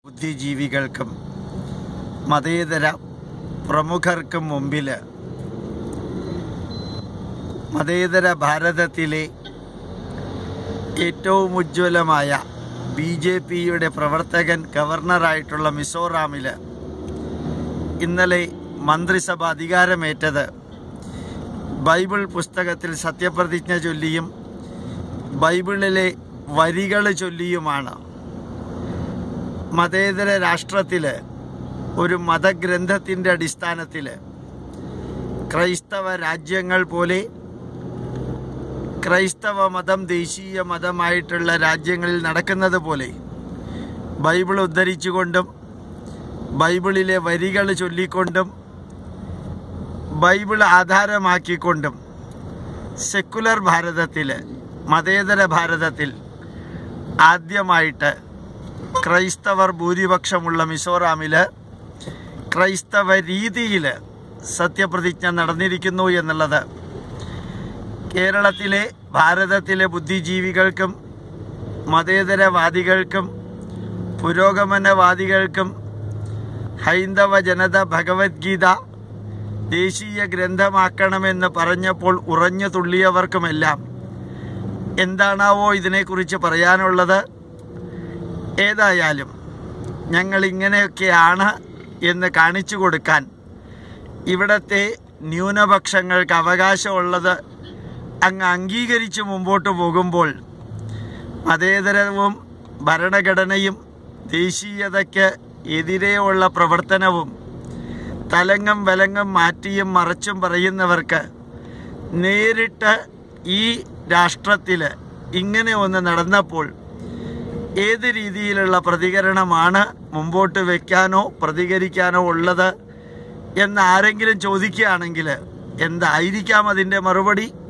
ബുദ്ധിജീവികൾക്കും മതേതര പ്രമുഖർക്കും മുമ്പിൽ മതേതര ഭാരതത്തിലെ ഏറ്റവും ഉജ്ജ്വലമായ ബി ജെ പിയുടെ പ്രവർത്തകൻ ഗവർണറായിട്ടുള്ള മിസോറാമിൽ ഇന്നലെ മന്ത്രിസഭ അധികാരമേറ്റത് ബൈബിൾ പുസ്തകത്തിൽ സത്യപ്രതിജ്ഞ ചൊല്ലിയും ബൈബിളിലെ വരികൾ ചൊല്ലിയുമാണ് മതേതര രാഷ്ട്രത്തിൽ ഒരു മതഗ്രന്ഥത്തിൻ്റെ അടിസ്ഥാനത്തിൽ ക്രൈസ്തവ രാജ്യങ്ങൾ പോലെ ക്രൈസ്തവ മതം ദേശീയ മതമായിട്ടുള്ള രാജ്യങ്ങളിൽ നടക്കുന്നത് പോലെ ബൈബിൾ ഉദ്ധരിച്ചുകൊണ്ടും ബൈബിളിലെ വരികൾ ചൊല്ലിക്കൊണ്ടും ബൈബിൾ ആധാരമാക്കിക്കൊണ്ടും സെക്കുലർ ഭാരതത്തിൽ മതേതര ഭാരതത്തിൽ ആദ്യമായിട്ട് ക്രൈസ്തവർ ഭൂരിപക്ഷമുള്ള മിസോറാമിൽ ക്രൈസ്തവ രീതിയിൽ സത്യപ്രതിജ്ഞ നടന്നിരിക്കുന്നു എന്നുള്ളത് കേരളത്തിലെ ഭാരതത്തിലെ ബുദ്ധിജീവികൾക്കും മതേതരവാദികൾക്കും പുരോഗമനവാദികൾക്കും ഹൈന്ദവ ജനത ഭഗവത്ഗീത ദേശീയ ഗ്രന്ഥമാക്കണമെന്ന് പറഞ്ഞപ്പോൾ ഉറഞ്ഞു തുള്ളിയവർക്കുമെല്ലാം എന്താണാവോ ഇതിനെക്കുറിച്ച് പറയാനുള്ളത് ഏതായാലും ഞങ്ങൾ ഇങ്ങനെയൊക്കെയാണ് എന്ന് കാണിച്ചു കൊടുക്കാൻ ഇവിടത്തെ ന്യൂനപക്ഷങ്ങൾക്ക് അവകാശമുള്ളത് അങ്ങ് അംഗീകരിച്ച് മുമ്പോട്ട് പോകുമ്പോൾ മതേതരവും ഭരണഘടനയും ദേശീയതയ്ക്ക് എതിരെയുള്ള പ്രവർത്തനവും തലങ്ങും വലങ്ങും മാറ്റിയും മറച്ചും പറയുന്നവർക്ക് നേരിട്ട് ഈ രാഷ്ട്രത്തിൽ ഇങ്ങനെ ഒന്ന് നടന്നപ്പോൾ ഏത് രീതിയിലുള്ള പ്രതികരണമാണ് മുമ്പോട്ട് വയ്ക്കാനോ പ്രതികരിക്കാനോ ഉള്ളത് എന്ന് ആരെങ്കിലും ചോദിക്കുകയാണെങ്കിൽ എന്തായിരിക്കാം അതിൻ്റെ മറുപടി